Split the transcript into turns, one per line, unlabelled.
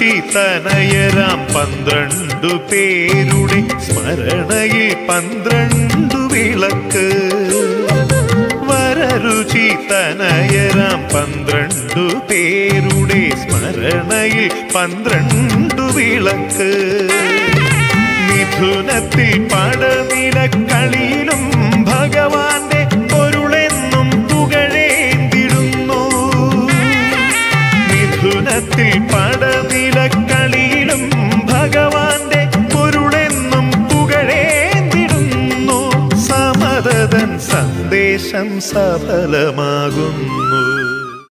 വരരുചി തനയരാം പന്ത്രണ്ടു പേരുടെ സ്മരണയിൽ പന്ത്രണ്ടു വിളക്ക് വരരുചി തനയരാം പന്ത്രണ്ടു പേരുടെ സ്മരണയിൽ പന്ത്രണ്ടു വിളക്ക് മിഥുനത്തിൽ പടനിലക്കളിയിലും ഭഗവാന്റെ പൊരുളെന്നും പുകഴേന്തിടുന്നു മിഥുനത്തിൽ പടനിലക്കളിയിലും ഭഗവാന്റെ പൊരുളെന്നും പുകഴേന്തിടുന്നു സമതതൻ സന്ദേശം സഫലമാകുന്നു